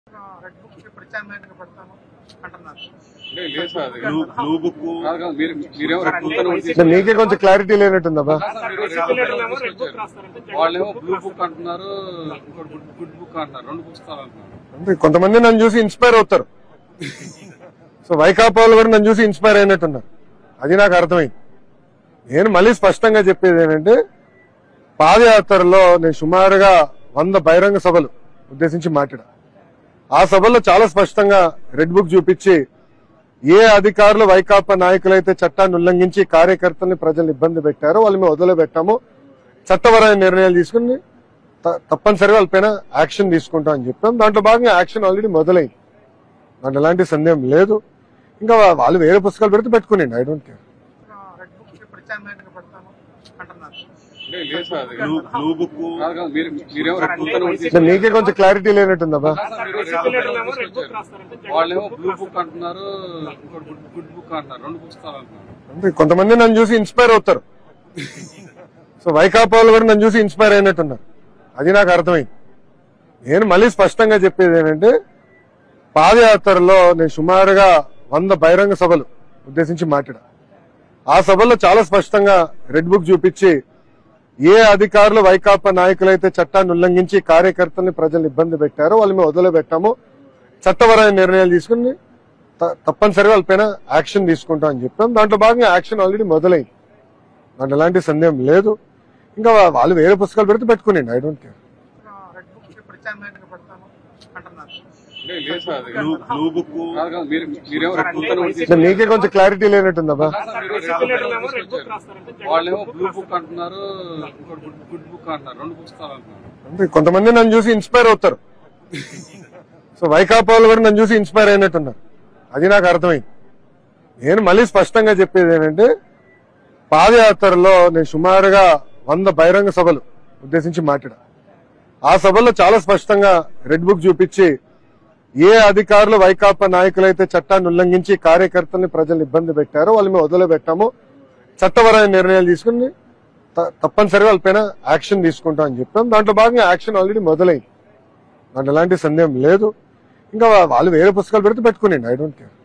Red book కి ప్రత్యామ్నాయంగా పెడతాను అంటున్నారు లే- లేదు సార్ అది. బ్లూ బ్లూ బుక్ కాదు కాదు, మీరు మీరేమో రెడ్ బుక్ అని ఒకటి అంటే మీకే కొంచెం క్లారిటీ లేనట్టుందబ్బా కాదు సార్, మీరు రెడ్ బుక్ అని ఒకటి తీసుకొచ్చారు. వాళ్ళేమో బ్లూ బుక్ అంటున్నారు ఇంకోటి గుడ్ గుడ్ బుక్ అంటున్నారు రెండు పుస్తకాలు అంటున్నారు అంటే కొంతమంది నన్ను చూసి ఇన్స్పైర్ అవుతారు సో వైకాపా వాళ్ళు కూడా నన్ను చూసి ఇన్స్పైర్ అయినట్టున్నారు అది నాకు అర్థమైంది నేను మళ్ళీ స్పష్టంగా చెప్పేది ఏంటంటే పాదయాత్రలో నేను సుమారుగా వంద బహిరంగ సభలు ఉద్దేశించి మాట్లాడా ఆ సభల్లో చాలా స్పష్టంగా రెడ్ బుక్ చూపించి ఏ అధికారులు వైకాపా నాయకులైతే చట్టాన్ని ఉల్లంఘించి కార్యకర్తల్ని ప్రజల్ని ఇబ్బంది పెట్టారో వాళ్ళు మేము వదిలిపెట్టాము చట్టపరమైన నిర్ణయాలు తీసుకుని త- తప్పనిసరిగా వాళ్ళపైన యాక్షన్ తీసుకుంటాం అని చెప్పాం దాంట్లో భాగంగా యాక్షన్ ఆల్రెడీ మొదలైంది దాంట్లో ఎలాంటి సందేహం లేదు ఇంకా వా- వాళ్ళు వేరే పుస్తకాలు పెడితే పెట్టుకునేయండి I don't care red book కి ప్రత్యామ్నాయంగా పెడతాను అంటున్నారు లే- లేదు సార్ అది. బ్లూ బ్లూ బుక్ కాదు కాదు, మీరు మీరేమో రెడ్ బుక్ అని ఒకటి అంటే తీసుకొచ్చారు. మీకే కొంచెం క్లారిటీ లేనట్టుందబ్బా కాదు సార్, మీరు రెడ్ బుక్ అని ఒకటి తీసుకొచ్చారు. వాళ్ళేమో బ్లూ బుక్ అంటున్నారు ఇంకోటి గుడ్ గుడ్ బుక్ అంటున్నారు రెండు పుస్తకాలు అంటున్నారు అంటే కొంతమంది నన్ను చూసి ఇన్స్పైర్ అవుతారు సో వైకాపా వాళ్ళు కూడా నన్ను చూసి ఇన్స్పైర్ అయినట్టున్నారు అది నాకు అర్థమైంది నేను మళ్ళీ స్పష్టంగా చెప్పేది ఏంటంటే పాదయాత్రలో నేను సుమారుగా వంద బహిరంగ సభలు ఉద్దేశించి మాట్లాడా ఆ సభల్లో చాలా స్పష్టంగా రెడ్ బుక్ చూపించి ఏ అధికారులు వైకాపా నాయకులైతే చట్టాన్ని ఉల్లంఘించి కార్యకర్తల్ని ప్రజల్ని ఇబ్బంది పెట్టారో వాళ్ళు మేము వదిలిపెట్టాము చట్టపరమైన నిర్ణయాలు తీసుకుని త- తప్పనిసరిగా వాళ్ళపైన యాక్షన్ తీసుకుంటాం అని చెప్పాం దాంట్లో భాగంగా యాక్షన్ ఆల్రెడీ మొదలైంది దాంట్లో ఎలాంటి సందేహం లేదు ఇంకా వా- వాళ్ళు వేరే పుస్తకాలు పెడితే పెట్టుకునేయండి I don't care red book కి ప్రత్యామ్నాయంగా పెడతాను అంటున్నారు లే- లేదు సార్ అది. బ్లూ బ్లూ బుక్ కాదు కాదు, మీరు మీరేమో రెడ్ బుక్ అని ఒకటి అంటే తీసుకొచ్చారు. మీకే కొంచెం క్లారిటీ లేనట్టుందబ్బా కాదు సార్, మీరు రెడ్ బుక్ అని ఒకటి తీసుకొచ్చారు. వాళ్ళేమో బ్లూ బుక్ అంటున్నారు ఇంకోటి గుడ్ గుడ్ బుక్ అంటున్నారు రెండు పుస్తకాలు అంటున్నారు అంటే కొంతమంది నన్ను చూసి ఇన్స్పైర్ అవుతారు సో వైకాపా వాళ్ళు కూడా నన్ను చూసి ఇన్స్పైర్ అయినట్టున్నారు అది నాకు అర్థమైంది నేను మళ్ళీ స్పష్టంగా చెప్పేది ఏంటంటే పాదయాత్రలో నేను సుమారుగా వంద బహిరంగ సభలు ఉద్దేశించి మాట్లాడా ఆ సభల్లో చాలా స్పష్టంగా రెడ్ బుక్ చూపించి ఏ అధికారులు వైకాపా నాయకులైతే చట్టాన్ని ఉల్లంఘించి కార్యకర్తల్ని ప్రజల్ని ఇబ్బంది పెట్టారో వాళ్ళు మేము వదిలిపెట్టాము చట్టపరమైన నిర్ణయాలు తీసుకుని త- తప్పనిసరిగా వాళ్ళపైన యాక్షన్ తీసుకుంటాం అని చెప్పాం దాంట్లో భాగంగా యాక్షన్ ఆల్రెడీ మొదలైంది దాంట్లో ఎలాంటి సందేహం లేదు ఇంకా వా- వాళ్ళు వేరే పుస్తకాలు పెడితే పెట్టుకునేయండి ఐ డోంట్ కేర్